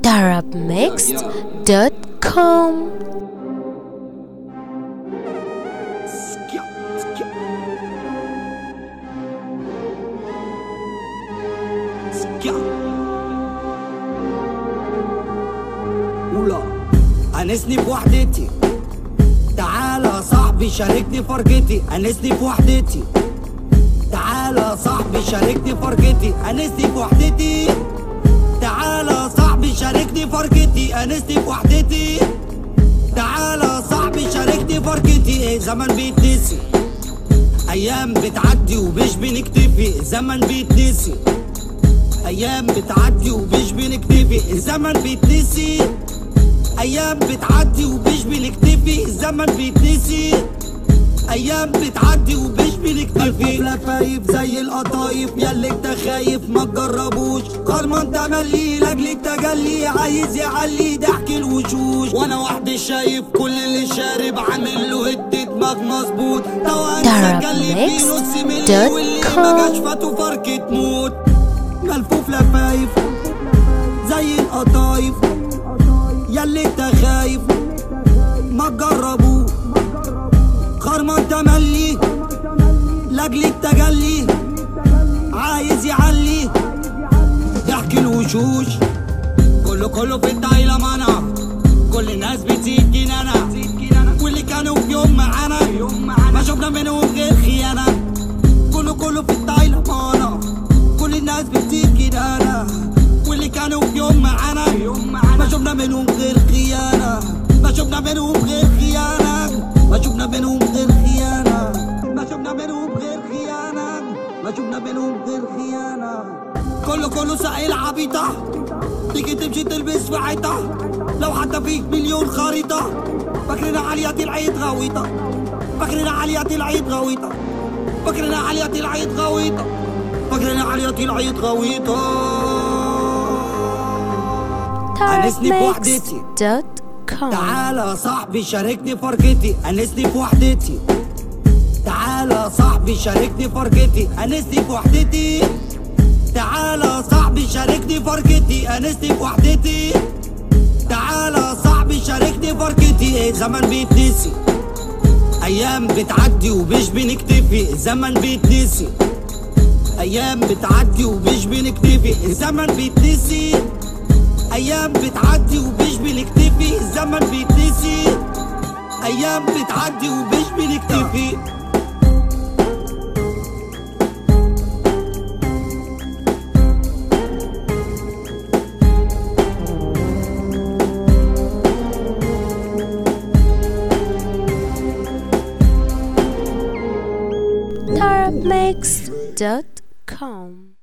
arabmixed.com ولا انسني بوحدتي تعالى يا صاحبي شاركني فرجتي انسني بوحدتي تعالى يا صاحبي شاركني فرجتي انسني بوحدتي تعالى يا صاحبي شاركني فرجتي انسني بوحدتي تعالى يا صاحبي شاركني فرجتي ايه زمن بيتنسي ايام بتعدي ومش بنكتفي الزمن بيتنسي ايام بتعدي ومش بنكتفي الزمن بيتنسي ايام بتعدي ومش بنكتفي الزمن بيتنسي ايام بتعدي ومش بنكتفي لفايف زي القطايف ياللي انت خايف ما تجربوش قرمان تملي لاجل التجلي عايز يعلي ضحك الوشوش وانا وحدي شايف كل اللي شارب عامل له هد دماغ مظبوط توان سجلي في نص ملي واللي ما جاش فاتوا فركة موت ملفوف لفايف زي القطايف ياللي انت خايف ما تجربوه خرمان تملي لاجل التجلي عايز يعلي ضحك الوشوش كله كله في الدايلة معانا كل الناس بتزيد جنانا واللي كانوا في يوم معانا ما شفنا منهم غير خيانة كله كله في الدايلة معانا كل الناس بتزيد جنانا واللي كانوا في يوم معانا ما شفنا منهم غير خيانة ما شفنا منهم غير خيانة ما شفنا منهم غير خيانة ما شفنا منهم غير خيانة ما شفنا منهم غير خيانة كله كله سائل عبيطة تيجي تمشي تلبس في عيطة لو حتى فيك مليون خريطة فاكرنا عاليات العيد غويطة فاكرنا عاليات العيد غويطة فاكرنا عاليات العيد غويطة فاكرنا عاليات العيد غويطة أنسني بوحدتي arabmixed.com تعالى يا صاحبي شاركني فرجتي انسني بوحدتي تعالى يا صاحبي شاركني فرجتي انسني بوحدتي تعالى يا صاحبي شاركني فرجتي انسني بوحدتي تعالى يا صاحبي شاركني فرجتي ايه زمن بيتنسي ايام بتعدي ومش بنكتفي الزمن بيتنسي ايام بتعدي ومش بنكتفي الزمن بيتنسي ايام بتعدي ومش بنكتفي الزمن بيتنسي ايام بتعدي ومش بنكتفي arabmixed.com